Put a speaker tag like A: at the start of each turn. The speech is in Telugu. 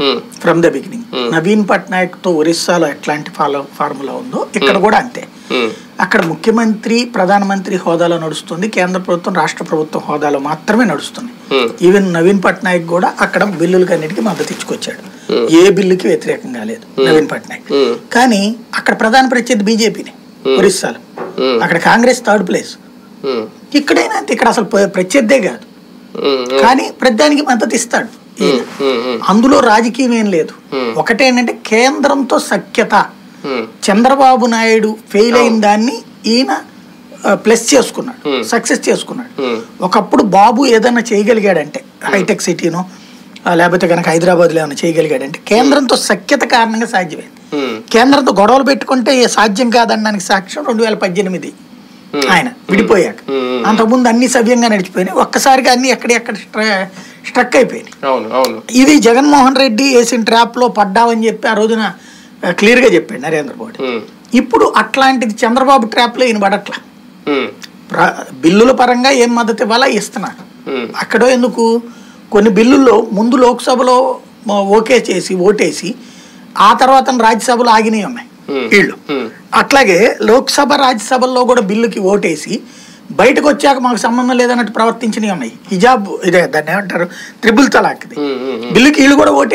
A: Um,
B: from the beginning Naveen Patnaik తో ఒరిస్సాలో ఎట్లాంటి ఫాలో ఫార్ములా ఉందో ఇక్కడ కూడా అంతే
A: ఉమ్,
B: అక్కడ ముఖ్యమంత్రి ప్రధానమంత్రి హోదాలో నడుస్తుంది కేంద్ర ప్రభుత్వం రాష్ట్ర ప్రభుత్వం హోదాలో మాత్రమే నడుస్తుంది
A: Hmm.
B: ఈవెన్ నవీన్ పట్నాయక్ కూడా అక్కడ బిల్లులకి అన్నిటికీ మద్దతు ఇచ్చుకొచ్చాడు ఏ బిల్లుకి వ్యతిరేకంగా లేదు నవీన్ పట్నాయక్
A: Hmm.
B: కానీ అక్కడ ప్రధాన ప్రత్యర్థి బీజేపీని ఒరిస్సాలో
A: Hmm.
B: అక్కడ కాంగ్రెస్ థర్డ్ ప్లేస్
A: ఉమ్,
B: ఇక్కడైనా అంతే ఇక్కడ అసలు ప్ర- ప్రత్యర్థే కాదు
A: ఉమ్, ఉమ్,
B: కానీ ప్రతిదానికి మద్దతు ఇస్తాడు ఈయన.
A: ఉమ్, ఉమ్,
B: అందులో రాజకీయం ఏం లేదు
A: Hmm.
B: ఒకటేంటంటే కేంద్రంతో సఖ్యత
A: ఉమ్,
B: చంద్రబాబు నాయుడు ఫెయిల్ అయిన దాన్ని ఈయన ప్లస్ చేసుకున్నాడు
A: Hmm.
B: సక్సెస్ చేసుకున్నాడు
A: Hmm.
B: ఒకప్పుడు బాబు ఏదైనా చేయగలిగాడంటే హైటెక్ సిటీను ఆ, లేకపోతే కనుక హైదరాబాద్లో ఏమైనా చేయగలిగాడంటే కేంద్రంతో సఖ్యత కారణంగా సాధ్యమైంది
A: ఉమ్,
B: కేంద్రంతో గొడవలు పెట్టుకుంటే ఏ సాధ్యం కాదనడానికి సాక్ష్యం రెండు వేల పద్దెనిమిది
A: Hmm.
B: ఆయన విడిపోయాక
A: Hmm.
B: అంతకుముందు అన్ని సవ్యంగా నడిచిపోయినాయి ఒక్కసారిగా అన్ని ఎక్కడెక్కడ స్ట్రక్ అయిపోయినాయి
A: అవును అవును
B: ఇది జగన్మోహన్ రెడ్డి వేసిన ట్రాప్లో పడ్డావని చెప్పి ఆ రోజున ఆ, క్లియర్గా చెప్పాడు నరేంద్ర మోడీ
A: ఉమ్,
B: ఇప్పుడు అట్లాంటిది చంద్రబాబు ట్రాప్లో ఈయన పడట్లా
A: ఉమ్,
B: ప్ర- బిల్లుల పరంగా ఏం మద్దతు ఇవ్వాలా ఇస్తున్నారు
A: ఉమ్,
B: అక్కడో ఎందుకు కొన్ని బిల్లుల్లో ముందు లోక్సభలో మ- ఓకే చేసి ఓటేసి ఆ తర్వాత రాజ్యసభలో ఆగినవి ఉన్నాయి
A: Hmm.
B: వీళ్ళు
A: ఉమ్,
B: అట్లాగే లోక్సభ రాజ్యసభల్లో కూడా బిల్లుకి ఓటేసి బయటకు వచ్చాక మాకు సంబంధం లేదన్నట్టు ప్రవర్తించినవి ఉన్నాయి హిజాబ్ ఇదే దాన్ని ఏమంటారు త్రిబుల్ తలాక్
A: ఉమ్, ఉమ్, ఉమ్.
B: బిల్లుకి వీళ్ళు కూడా ఓటే